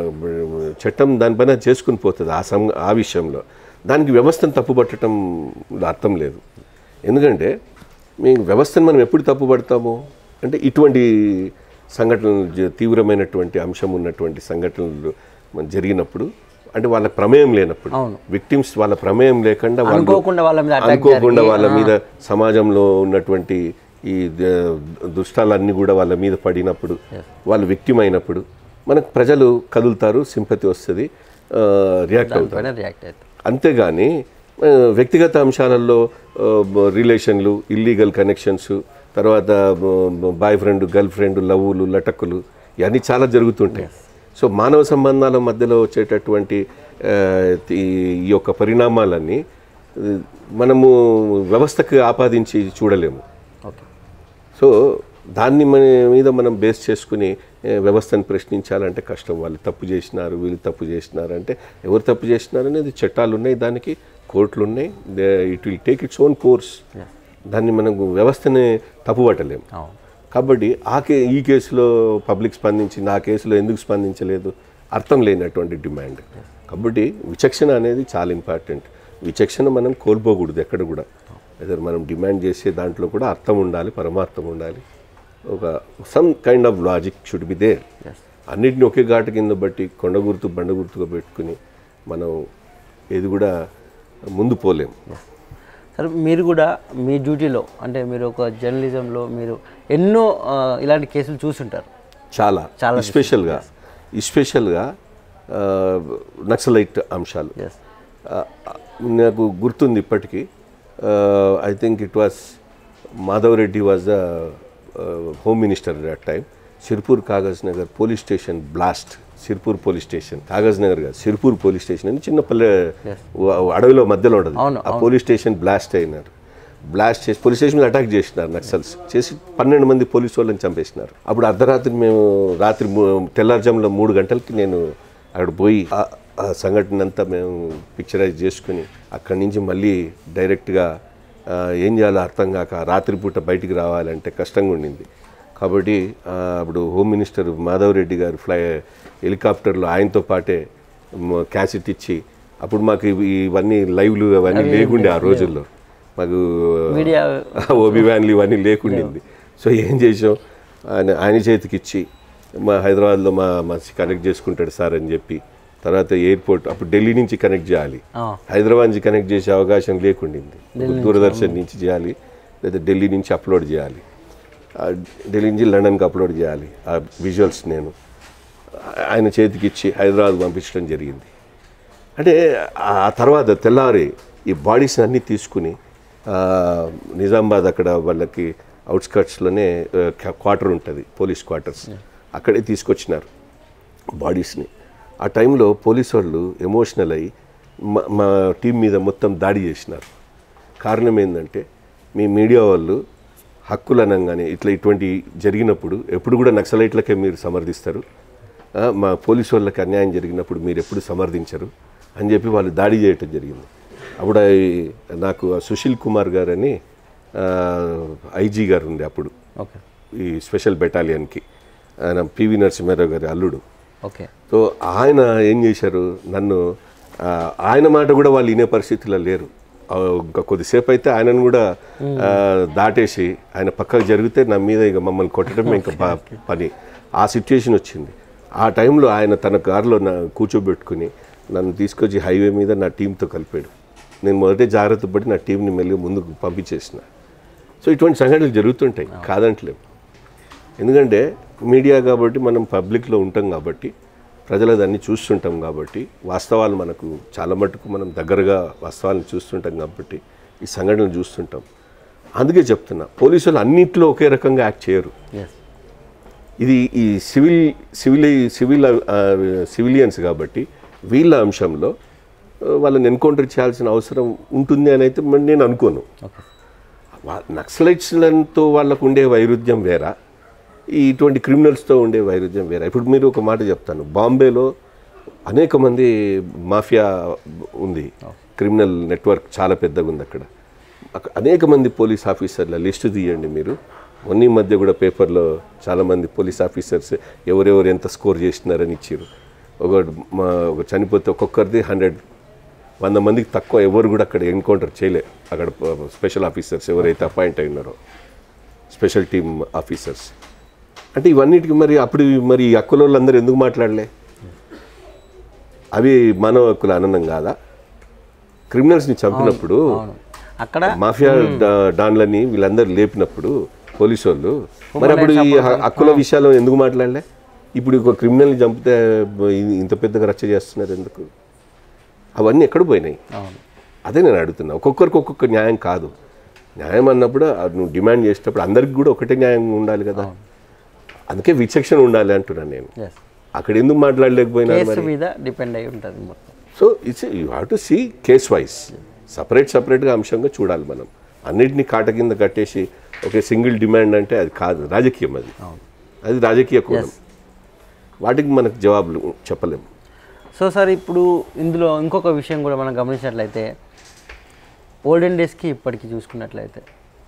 చట్టం దానిపైన చేసుకుని పోతుంది ఆ సం ఆ విషయంలో దానికి వ్యవస్థను తప్పుపట్టడం అర్థం లేదు ఎందుకంటే మీ వ్యవస్థను మనం ఎప్పుడు తప్పుపడతాము అంటే ఇటువంటి సంఘటనలు జ- తీవ్రమైనటువంటి అంశం ఉన్నటువంటి సంఘటనలు మన జరిగినప్పుడు అంటే వాళ్ళ ప్రమేయం లేనప్పుడు అవును. విక్టిమ్స్ వాళ్ళ ప్రమేయం లేకుండా వాళ్ళు అనుకోకుండా వాళ్ళ మీద attack అనుకోకుండా జరిగి, వాళ్ళ మీద సమాజంలో ఉన్నటువంటి ఈ ద- దుష్టాలన్నీ కూడా వాళ్ళ మీద పడినప్పుడు వాళ్ళు విక్టిమ్ అయినప్పుడు మనకు ప్రజలు కదులుతారు సింపతి వస్తుంది రియాక్ట్ అవుతారు పైన రియాక్ట్ అవుతారు అంతేగాని ఆ, వ్యక్తిగత అంశాలలో ఆ, బ- రిలేషన్లు ఇల్లీగల్ కనెక్షన్స్ తర్వాత బ- బాయ్ ఫ్రెండ్ గర్ల్ ఫ్రెండ్ లవ్వులు లటక్కులు ఇవన్నీ చాలా జరుగుతుంటాయి సో మానవ సంబంధాల మధ్యలో వచ్చేటటువంటి ఆ, ఈ ఈ యొక్క పరిణామాలన్నీ ఆ, మనము వ్యవస్థకు ఆపాదించి చూడలేము ఓకే సో దాన్ని మన మీద మనం బేస్ చేసుకుని ఏ, వ్యవస్థను ప్రశ్నించాలంటే కష్టం వాళ్ళు తప్పు చేసినారు వీళ్ళు తప్పు చేసినారు అంటే ఎవరు తప్పు చేసినారు అనేది చట్టాలు ఉన్నాయి దానికి కోర్టులు ఉన్నాయి it will take its own course దాన్ని మనం వ్యవస్థని తప్పుపట్టలేము అవును కాబట్టి ఆ కే ఈ కేసులో పబ్లిక్ స్పందించింది ఆ కేసులో ఎందుకు స్పందించలేదు అర్థం లేనటువంటి డిమాండ్ కాబట్టి విచక్షణ అనేది చాలా ఇంపార్టెంట్ విచక్షణ మనం కోల్పోకూడదు ఎక్కడ కూడా అదే మనం డిమాండ్ చేసే దాంట్లో కూడా అర్థం ఉండాలి పరమార్థం ఉండాలి ఒక some kind of logic should be there అన్నిటిని ఒకే ఘాటు కింద బట్టి కొండ గుర్తు బండ గుర్తుగా పెట్టుకుని మనం ఏది కూడా ముందు పోలేం సరే మీరు కూడా మీ డ్యూటీలో అంటే మీరు ఒక జర్నలిజంలో మీరు ఎన్నో ఆ, ఇలాంటి కేసులు చూసుంటారు చాలా చాలా స్పెషల్గా స్పెషల్గా నక్సలైట్ అంశాలు ఎస్ ఆ, నాకు గుర్తుంది ఇప్పటికీ I think it was Madhav Reddy was the home minister at time Sirpur Kagaznagar police station blast Sirpur police station Kagaznagar కాదు సిర్పూర్ పోలీస్ స్టేషన్ అని చిన్న పల్లె వ- అడవిలో మధ్యలో ఉండదు అవును, ఆ పోలీస్ స్టేషన్ బ్లాస్ట్ అయినారు బ్లాస్ట్ చేసి పోలీస్ స్టేషన్ మీద అటాక్ చేసినారు నక్సల్స్ చేసి పన్నెండు మంది పోలీసు వాళ్ళని చంపేసినారు అప్పుడు అర్ధరాత్రి మేము రాత్రి మూ- తెల్లారుజాములో మూడు గంటలకి నేను అక్కడ పోయి ఆ- ఆ సంఘటన అంతా మేము పిక్చరైజ్ చేసుకుని అక్కడి నుంచి మళ్ళీ డైరెక్ట్గా ఆ, ఏం చేయాలో అర్థం కాక రాత్రిపూట బయటికి రావాలంటే కష్టంగా ఉండింది కాబట్టి ఆ, అప్పుడు హోమ్ మినిస్టర్ మాధవ్ రెడ్డి గారు ఫ్లై హెలికాప్టర్లో ఆయనతో పాటే మ- క్యాసెట్ ఇచ్చి అప్పుడు మాకు ఇవి- ఇవన్నీ లైవ్లు అవన్నీ లేకుండే ఆ రోజుల్లో మాకు మీడియా ఓబీ వ్యాన్లు ఇవన్నీ లేకుండింది సో ఏం చేసాం ఆయన ఆయన చేతికి ఇచ్చి మా హైదరాబాద్లో మా మనిషి కనెక్ట్ చేసుకుంటాడు సార్ అని చెప్పి తర్వాత ఎయిర్పోర్ట్ అప్పుడు ఢిల్లీ నుంచి కనెక్ట్ చేయాలి ఆ, హైదరాబాద్ నుంచి కనెక్ట్ చేసే అవకాశం లేకుండింది దూరదర్శన్ నుంచి చేయాలి లేదా ఢిల్లీ నుంచి అప్లోడ్ చేయాలి ఆ ఢిల్లీ నుంచి లండన్కి అప్లోడ్ చేయాలి ఆ విజువల్స్ నేను ఆయన చేతికి ఇచ్చి హైదరాబాద్ పంపించడం జరిగింది అంటే ఆ తర్వాత తెల్లారి ఈ బాడీస్ అన్నీ తీసుకుని ఆ, నిజామాబాద్ అక్కడ వాళ్ళకి అవుట్స్కట్స్లోనే క్వార్టర్ ఉంటుంది పోలీస్ క్వార్టర్స్ అక్కడే తీసుకొచ్చినారు బాడీస్ని ఆ టైంలో పోలీస్ వాళ్ళు ఎమోషనల్ అయ్యి మా మా టీం మీద మొత్తం దాడి చేసినారు కారణం ఏంటంటే మీ మీడియా వాళ్ళు హక్కులు అనగానే ఇట్లా ఇటువంటి జరిగినప్పుడు ఎప్పుడు కూడా నక్సలైట్లకే మీరు సమర్థిస్తారు ఆ, మా పోలీసు వాళ్ళకి అన్యాయం జరిగినప్పుడు మీరు ఎప్పుడు సమర్థించరు అని చెప్పి వాళ్ళు దాడి చేయటం జరిగింది అప్పుడు ఈ- నాకు ఆ సుశీల్ కుమార్ గారు అని ఐజీ గారు ఉండే అప్పుడు ఓకే ఈ స్పెషల్ బెటాలియన్కి ఆయన పివి నరసింహారావు గారి అల్లుడు ఓకే సో ఆయన ఏం చేశారు నన్ను ఆ, ఆయన మాట కూడా వాళ్ళు వినే పరిస్థితిలో లేరు ఆ, ఇంకా కొద్దిసేపు అయితే ఆయనను కూడా ఆ, దాటేసి ఆయన పక్కకు జరిగితే నా మీద ఇక మమ్మల్ని కొట్టడమే ఇంకా ప- పని ఆ సిచ్యుయేషన్ వచ్చింది ఆ టైంలో ఆయన తన కారులో నా కూర్చోబెట్టుకుని నన్ను తీసుకొచ్చి హైవే మీద నా టీంతో కలిపాడు నేను మొదటే జాగ్రత్త పడి నా టీంని మెల్లి ముందుకు పంపించేసిన సో ఇటువంటి సంఘటనలు జరుగుతుంటాయి కాదంటలేము ఎందుకంటే మీడియా కాబట్టి మనం పబ్లిక్లో ఉంటాం కాబట్టి ప్రజలు దాన్ని చూస్తుంటాం కాబట్టి వాస్తవాలు మనకు చాలా మటుకు మనం దగ్గరగా వాస్తవాలను చూస్తుంటాం కాబట్టి ఈ సంఘటనలు చూస్తుంటాం అందుకే చెప్తున్నా పోలీసులు అన్నింటిలో ఒకే రకంగా యాక్ట్ చేయరు ఎస్ ఇది ఈ సివిల్ సివిల్ సివిల్ ఆ, సివిలియన్స్ కాబట్టి వీళ్ళ అంశంలో ఆ, వాళ్ళని ఎన్కౌంటర్ చేయాల్సిన అవసరం ఉంటుంది అని అయితే మరి నేను అనుకోను ఓకే వా- నక్సలైట్స్లతో వాళ్ళకు ఉండే వైరుధ్యం వేరా ఈ ఇటువంటి క్రిమినల్స్తో ఉండే వైరుధ్యం వేరా ఇప్పుడు మీరు ఒక మాట చెప్తాను బాంబేలో అనేక మంది మాఫియా ఉంది క్రిమినల్ నెట్వర్క్ చాలా పెద్దగా ఉంది అక్కడ అక్క- అనేక మంది పోలీస్ ఆఫీసర్ల లిస్టు తీయండి మీరు మొన్న ఈ మధ్య కూడా పేపర్లో చాలామంది పోలీస్ ఆఫీసర్స్ ఎవరెవరు ఎంత స్కోర్ చేసినారని ఇచ్చారు ఒక మా ఒక చనిపోతే ఒక్కొక్కరిది హండ్రెడ్ వంద మందికి తక్కువ ఎవరు కూడా అక్కడ ఎన్కౌంటర్ చేయలే అక్కడ ప- స్పెషల్ ఆఫీసర్స్ ఎవరైతే అపాయింట్ అయినారో స్పెషల్ టీమ్ ఆఫీసర్స్ అంటే ఇవన్నిటికి మరి అప్పుడు మరి ఈ హక్కుల వాళ్ళందరూ ఎందుకు మాట్లాడలే అవి మానవ హక్కుల ఆనందం కాదా క్రిమినల్స్ని చంపినప్పుడు అవును అక్కడ మాఫియా డా- డాన్లని వీళ్ళందరూ లేపినప్పుడు పోలీసు వాళ్ళు మరి అప్పుడు ఈ హ- హక్కుల విషయాలు ఎందుకు మాట్లాడలే ఇప్పుడు ఒక క్రిమినల్ని చంపితే ఇ- ఇంత పెద్దగా రచ్చ చేస్తున్నారు ఎందుకు అవన్నీ ఎక్కడ పోయినాయి అవును అదే నేను అడుగుతున్నా ఒక్కొక్కరికి ఒక్కొక్క న్యాయం కాదు న్యాయం అన్నప్పుడు అది నువ్వు డిమాండ్ చేసేటప్పుడు అందరికి కూడా ఒకటే న్యాయం ఉండాలి కదా అందుకే విచక్షణ ఉండాలి అంటున్నాను నేను ఎస్ అక్కడ ఎందుకు మాట్లాడలేకపోయినా కేసు మీద డిపెండ్ అయి ఉంటుంది మొత్తం so it's you have to see case wise separate సపరేట్గా అంశంగా చూడాలి మనం అన్నిటినీ కాట కింద కట్టేసి ఒకే సింగిల్ డిమాండ్ అంటే అది కాదు రాజకీయం అది అది రాజకీయ కోణం వాటికి మనకు జవాబులు చెప్పలేము సో సార్ ఇప్పుడు ఇందులో ఇంకొక విషయం కూడా మనం గమనించినట్లయితే ఓల్డెన్ డేస్కి ఇప్పటికి చూసుకున్నట్లయితే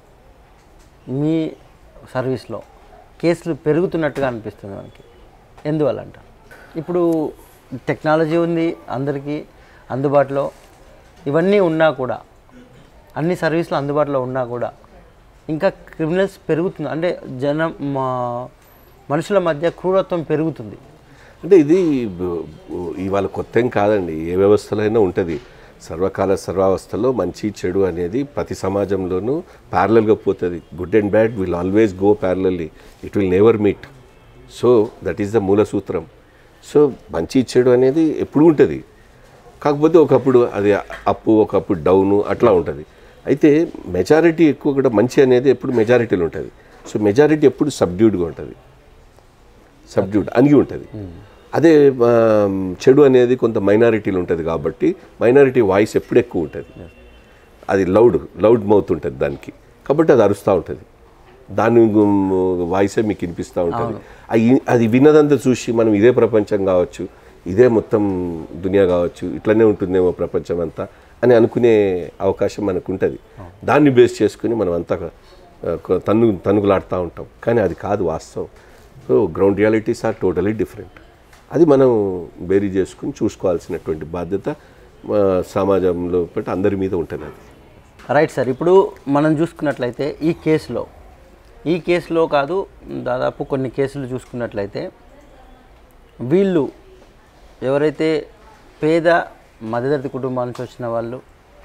మీ సర్వీస్లో కేసులు పెరుగుతున్నట్టుగా అనిపిస్తుంది మనకి ఎందువల్ల అంట ఇప్పుడు టెక్నాలజీ ఉంది అందరికీ అందుబాటులో ఇవన్నీ ఉన్నా కూడా అన్ని సర్వీసులు అందుబాటులో ఉన్నా కూడా ఇంకా క్రిమినల్స్ పెరుగుతుంది అంటే జనం మా మనుషుల మధ్య క్రూరత్వం పెరుగుతుంది అంటే ఇది బ- ఇవాళ కొత్త ఏం కాదండి ఏ వ్యవస్థలో అయినా ఉంటుంది సర్వకాల సర్వావస్థలో మంచి చెడు అనేది ప్రతి సమాజంలోనూ ప్యారలల్గా పోతుంది good and bad will always go parallelly it will never meet so that is the మూల సూత్రం సో మంచి చెడు అనేది ఎప్పుడు ఉంటుంది కాకపోతే ఒకప్పుడు అది అప్పు ఒకప్పుడు డౌను అట్లా ఉంటుంది అయితే మెజారిటీ ఎక్కువ కూడా మంచి అనేది ఎప్పుడు మెజారిటీలో ఉంటుంది సో మెజారిటీ ఎప్పుడు సబ్డ్యూడ్గా ఉంటుంది సబ్డ్యూడ్ అణిగి ఉంటుంది అదే ఆ, చెడు అనేది కొంత మైనారిటీలు ఉంటుంది కాబట్టి మైనారిటీ వాయిస్ ఎప్పుడు ఎక్కువ ఉంటుంది అది లౌడ్ లౌడ్ మౌత్ ఉంటుంది దానికి కాబట్టి అది అరుస్తూ ఉంటుంది దాని వాయిసే మీకు వినిపిస్తూ ఉంటుంది అయి- అది విన్నదంతా చూసి మనం ఇదే ప్రపంచం కావచ్చు ఇదే మొత్తం దునియా కావచ్చు ఇట్లనే ఉంటుందేమో ప్రపంచం అంతా అని అనుకునే అవకాశం మనకు ఉంటుంది దాన్ని బేస్ చేసుకుని మనం అంతా ఆ, కొ- తన్ను తన్నుగులాడుతూ ఉంటాం కానీ అది కాదు వాస్తవం so ground realities are totally different అది మనం బేరీ చేసుకుని చూసుకోవాల్సినటువంటి బాధ్యత ఆ, సమాజంలో పట్టి అందరి మీద ఉంటుంది అది రైట్ సార్ ఇప్పుడు మనం చూసుకున్నట్లయితే ఈ కేసులో ఈ కేసులో కాదు దాదాపు కొన్ని కేసులు చూసుకున్నట్లయితే వీళ్ళు ఎవరైతే పేద మధ్యతరగతి కుటుంబాల నుంచి వచ్చిన వాళ్ళు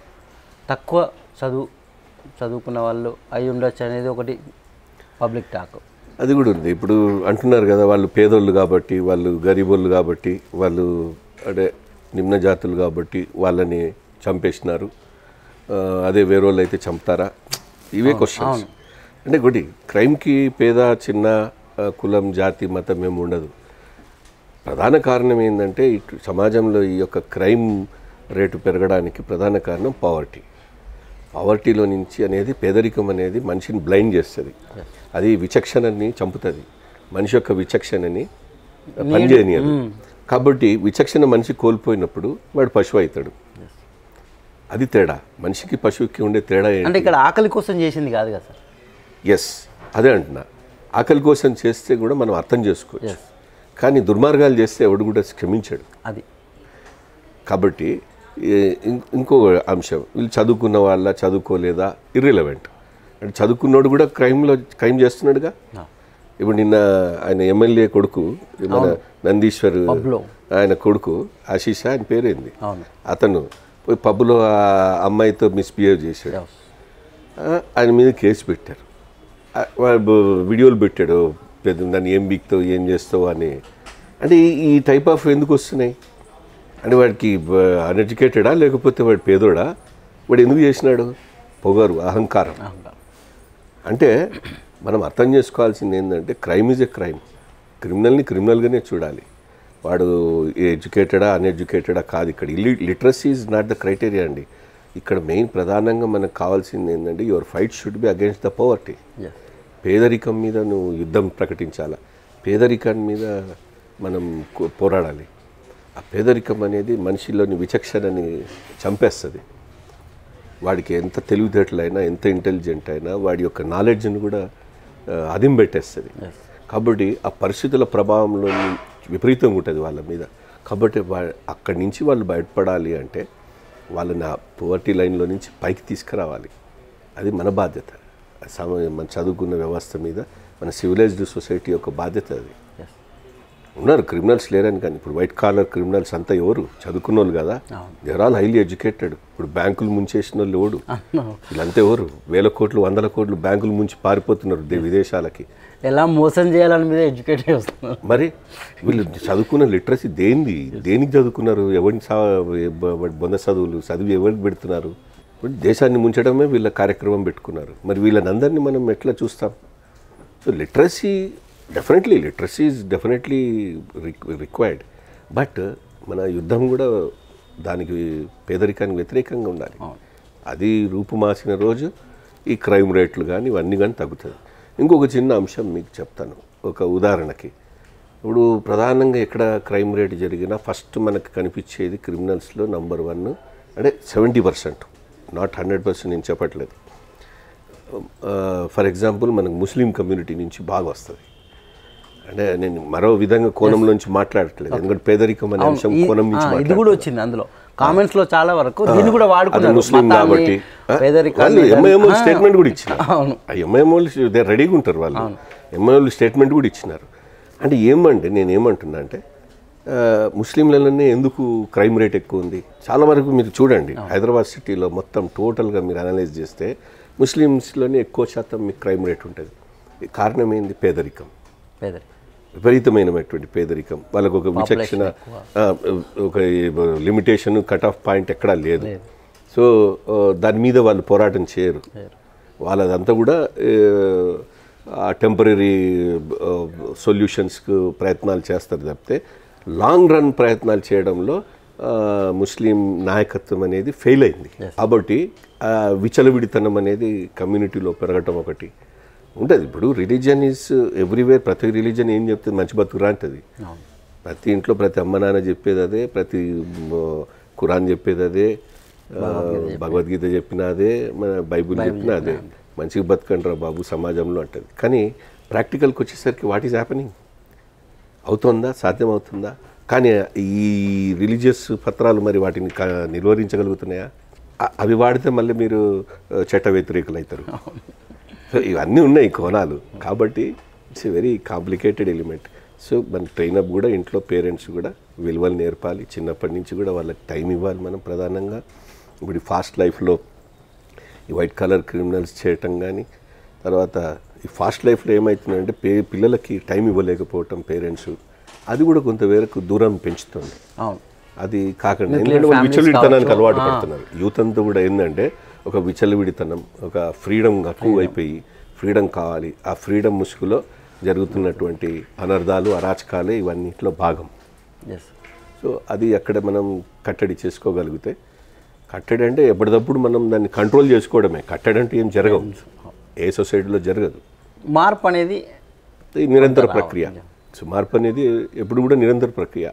తక్కువ చదువు చదువుకున్న వాళ్ళు అయి ఉండొచ్చు అనేది ఒకటి పబ్లిక్ టాక్ అది కూడా ఉంది ఇప్పుడు అంటున్నారు కదా వాళ్ళు పేదోళ్ళు కాబట్టి వాళ్ళు గరీబోళ్ళు కాబట్టి వాళ్ళు అంటే నిమ్న జాతులు కాబట్టి వాళ్ళని చంపేసినారు ఆ, అదే వేరే వాళ్ళు అయితే చంపుతారా ఇవే క్వశ్చన్స్ అంటే ఒకటి క్రైమ్కి పేద చిన్న ఆ, కులం జాతి మతం ఏమి ఉండదు ప్రధాన కారణం ఏంటంటే ఇటు సమాజంలో ఈ యొక్క క్రైమ్ రేటు పెరగడానికి ప్రధాన కారణం పావర్టీ పావర్టీలో నుంచి అనేది పేదరికం అనేది మనిషిని బ్లైండ్ చేస్తుంది అది విచక్షణని చంపుతుంది మనిషి యొక్క విచక్షణని పనిచేయనియదు కాబట్టి విచక్షణ మనిషి కోల్పోయినప్పుడు వాడు పశువు అవుతాడు అది తేడా మనిషికి పశువుకి ఉండే తేడా ఏంటి అంటే ఇక్కడ ఆకలి కోసం చేసింది కాదు కదా సార్ ఎస్ అదే అంటున్నా ఆకలి కోసం చేస్తే కూడా మనం అర్థం చేసుకోవచ్చు కానీ దుర్మార్గాలు చేస్తే ఎవడు కూడా క్షమించాడు అది కాబట్టి ఏ- ఇం- ఇంకో అంశం వీళ్ళు చదువుకున్న వాళ్ళ చదువుకోలేదా ఇర్రిలవెంట్ అంటే చదువుకున్నోడు కూడా క్రైమ్లో క్రైమ్ చేస్తున్నాడుగా ఇప్పుడు నిన్న ఆయన ఎమ్మెల్యే కొడుకు మన నందీశ్వర్ పబ్లో. ఆయన కొడుకు ఆశీష ఆయన పేరేంది అవును అతను పోయి పబ్లో ఆ అమ్మాయితో మిస్బిహేవ్ చేశాడు ఆ, ఆయన మీద కేసు పెట్టారు ఆ, వాడు బ- వీడియోలు పెట్టాడు పెద్ద దాన్ని ఏం బీక్తావు ఏం చేస్తావు అని అంటే ఈ- ఈ టైప్ ఆఫ్ ఎందుకు వస్తున్నాయి అంటే వాడికి అన్ఎడ్యుకేటెడా లేకపోతే వాడు పేదోడా వాడు ఎందుకు చేసినాడు పొగరు అహంకారం అంటే మనం అర్థం చేసుకోవాల్సింది ఏంటంటే క్రైమ్ ఈజ్ ఎ క్రైమ్ క్రిమినల్ని క్రిమినల్గానే చూడాలి వాడు ఎడ్యుకేటెడా అన్ఎడ్యుకేటెడా కాదు ఇక్కడ literacy is not the criteria అండి ఇక్కడ మెయిన్ ప్రధానంగా మనకు కావాల్సింది ఏంటంటే your fight should be against the poverty yes పేదరికం మీద నువ్వు యుద్ధం ప్రకటించాలా పేదరికం మీద మనం కో- పోరాడాలి ఆ పేదరికం అనేది మనిషిలోని విచక్షణని చంపేస్తుంది వాడికి ఎంత తెలివితేటలైనా ఎంత ఇంటెలిజెంట్ అయినా వాడి యొక్క నాలెడ్జ్ని కూడా ఆ, అదిం పెట్టేస్తుంది కాబట్టి ఆ పరిస్థితుల ప్రభావంలో విపరీతంగా ఉంటుంది వాళ్ళ మీద కాబట్టి వా అక్కడి నుంచి వాళ్ళు బయటపడాలి అంటే వాళ్ళని ఆ పోవర్టీ లైన్లో నుంచి పైకి తీసుకురావాలి అది మన బాధ్యత సమ మన చదువుకున్న వ్యవస్థ మీద మన సివిలైజ్డ్ సొసైటీ యొక్క బాధ్యత అది ఎస్ ఉన్నారు క్రిమినల్స్ లేరని కానీ ఇప్పుడు వైట్ కాలర్ క్రిమినల్స్ అంతా ఎవరు చదువుకున్న వాళ్ళు కదా దేర్ ఆల్ హైలీ ఎడ్యుకేటెడ్ ఇప్పుడు బ్యాంకులు ముంచేసిన వాళ్ళు ఎవడు వీళ్ళంతా ఎవరు వేల కోట్లు వందల కోట్లు బ్యాంకులు ముంచి పారిపోతున్నారు దే- విదేశాలకి ఎలా మోసం చేయాలని మీద ఎడ్యుకేట్ చేస్తున్నారు మరి వీళ్ళు చదువుకున్న లిటరసీ దేనిది దేనికి చదువుకున్నారు ఎవరిని సా బ- బ- బొంద చదువులు చదివి ఎవరికి పెడుతున్నారు ఇప్పుడు దేశాన్ని ముంచడమే వీళ్ళ కార్యక్రమం పెట్టుకున్నారు మరి వీళ్ళనందరినీ మనం ఎట్లా చూస్తాం so literacy definitely literacy is definitely required but మన యుద్ధం కూడా దానికి పేదరికానికి వ్యతిరేకంగా ఉండాలి అది రూపుమాసిన రోజు ఈ క్రైమ్ రేట్లు కానీ ఇవన్నీ కానీ తగ్గుతుంది ఇంకొక చిన్న అంశం మీకు చెప్తాను ఒక ఉదాహరణకి ఇప్పుడు ప్రధానంగా ఎక్కడ క్రైమ్ రేట్ జరిగినా ఫస్ట్ మనకు కనిపించేది క్రిమినల్స్లో నంబర్ వన్ అంటే seventy percent not hundred percent నేను చెప్పట్లేదు ఫర్ ఎగ్జాంపుల్ మనకు ముస్లిం కమ్యూనిటీ నుంచి బాగా వస్తుంది అంటే నేను మరో విధంగా కోణం నుంచి మాట్లాడట్లేదు ఎందుకంటే పేదరికం అనే అంశం ఈ- కోణం ఆ, నుంచి ఇది కూడా వచ్చింది అందులో కామెంట్స్ లో చాలా వరకు దీన్ని కూడా అది వాడుకున్నారు ముస్లిం మతాన్ని, కాబట్టి పేదరికాన్ని వాళ్ళు ఎంఐఎం ఆ, స్టేట్మెంట్ కూడా ఇచ్చినారు అవును ఆ ఎంఐఎం వాళ్ళు దే రెడీగా ఉంటారు వాళ్ళు ఎంఐఎం స్టేట్మెంట్ కూడా ఇచ్చినారు అంటే ఏమంటే నేను ఏమంటున్నా అంటే ఆ, ముస్లింలలోనే ఎందుకు క్రైమ్ రేట్ ఎక్కువ ఉంది చాలా వరకు మీరు చూడండి హైదరాబాద్ సిటీలో మొత్తం టోటల్గా మీరు అనలైజ్ చేస్తే ముస్లిమ్స్లోనే ఎక్కువ శాతం మీకు క్రైమ్ రేట్ ఉంటుంది కారణం ఏంది పేదరికం పేదరికం విపరీతమైనటువంటి పేదరికం వాళ్ళకు ఒక విచక్షణ ఆ, ఒక లిమిటేషన్ కట్ ఆఫ్ పాయింట్ ఎక్కడా లేదు సో ఆ, దాని మీద వాళ్ళు పోరాటం చేయరు వాళ్ళదంతా కూడా ఆ టెంపరీ సొల్యూషన్స్కు ప్రయత్నాలు చేస్తారు తప్పితే లాంగ్ రన్ ప్రయత్నాలు చేయడంలో ఆ, ముస్లిం నాయకత్వం అనేది ఫెయిల్ అయింది కాబట్టి ఆ, విచలవిడితనం అనేది కమ్యూనిటీలో పెరగటం ఒకటి ఉంటుంది ఇప్పుడు రిలీజన్ ఈజ్ ఎవ్రీవేర్ ప్రతి రిలీజన్ ఏం చెప్తుంది మంచి బతుకురా అంటది ప్రతి ఇంట్లో ప్రతి అమ్మ నాన్న చెప్పేది అదే ప్రతి మ, ఖురాన్ చెప్పేది అదే ఆ, భగవద్గీత చెప్పిన అదే మన బైబుల్ చెప్పిన అదే మంచిగా బతకండి రా బాబు సమాజంలో అంటది కానీ ప్రాక్టికల్కి వచ్చేసరికి వాట్ ఈజ్ హ్యాపెనింగ్ అవుతుందా సాధ్యం అవుతుందా కానీ ఈ రిలీజియస్ పత్రాలు మరి వాటిని క- నిర్వహించగలుగుతున్నాయా అ- అవి వాడితే మళ్ళీ మీరు ఆ, చట్ట వ్యతిరేకులు అవుతారు సో ఇవన్నీ ఉన్నాయి కోణాలు కాబట్టి it's a very complicated element so మన ట్రైనప్ కూడా ఇంట్లో పేరెంట్స్ కూడా విలువలు నేర్పాలి చిన్నప్పటి నుంచి కూడా వాళ్ళకి టైం ఇవ్వాలి మనం ప్రధానంగా ఇప్పుడు ఫాస్ట్ లైఫ్లో ఈ వైట్ కలర్ క్రిమినల్స్ చేయటం కానీ తర్వాత ఈ ఫాస్ట్ లైఫ్లో ఏమవుతుందంటే పే పిల్లలకి టైం ఇవ్వలేకపోవటం పేరెంట్స్ అది కూడా కొంతవరకు దూరం పెంచుతుంది అవును అది కాకుండా Nuclear ఎందుకంటే వాళ్ళు families విచ్చలవిడితనానికి కావచ్చు. అలవాటు ఆ. పడుతున్నారు యూత్ అంతా కూడా ఏంటంటే ఒక విచ్చలవిడితనం ఒక ఫ్రీడమ్ ఎక్కువ అయిపోయి ఫ్రీడమ్ కావాలి ఆ ఫ్రీడమ్ ముసుగులో జరుగుతున్నటువంటి అనర్థాలు అరాచకాలే ఇవన్నిట్లో భాగం ఎస్ సో అది అక్కడ మనం కట్టడి చేసుకోగలిగితే కట్టడి అంటే ఎప్పటికప్పుడు మనం దాన్ని కంట్రోల్ చేసుకోవడమే కట్టడి అంటే ఏం జరగవు ఏ సొసైటీలో జరగదు మార్పు అనేది ఇది నిరంతర ప్రక్రియ సో మార్పు అనేది ఎప్పుడు కూడా నిరంతర ప్రక్రియ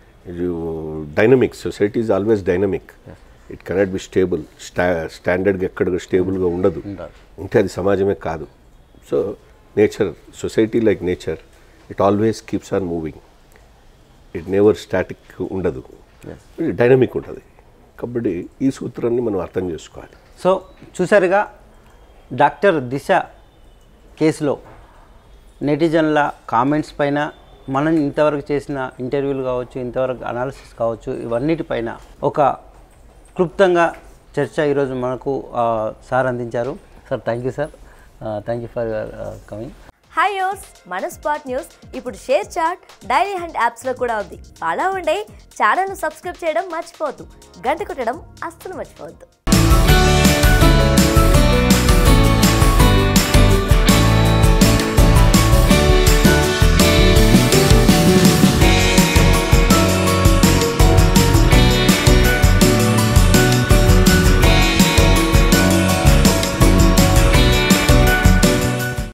dynamic society is always dynamic it cannot be stable స్టా స్టాండర్డ్గా ఎక్కడ స్టేబుల్గా ఉండదు ఉంటే అది సమాజమే కాదు so nature society like nature it always keeps on moving it never static ఉండదు డైనమిక్ ఉంటుంది కాబట్టి ఈ సూత్రాన్ని మనం అర్థం చేసుకోవాలి సో చూసారుగా డాక్టర్ దిశ కేసులో నెటిజన్ల కామెంట్స్ పైన మనం ఇంతవరకు చేసిన ఇంటర్వ్యూలు కావచ్చు ఇంతవరకు అనాలిసిస్ కావచ్చు ఇవన్నిటిపైన ఒక క్లుప్తంగా చర్చ ఈరోజు మనకు ఆ, సార్ అందించారు sir thank you sir thank you for your coming hi యోస్ మన స్పాట్ న్యూస్ ఇప్పుడు షేర్ చాట్ డైరీ హ్యాండ్ యాప్స్లో కూడా ఉంది అలా ఉండే ఛానల్ను సబ్స్క్రైబ్ చేయడం మర్చిపోవద్దు గంట కొట్టడం అస్సలు మర్చిపోవద్దు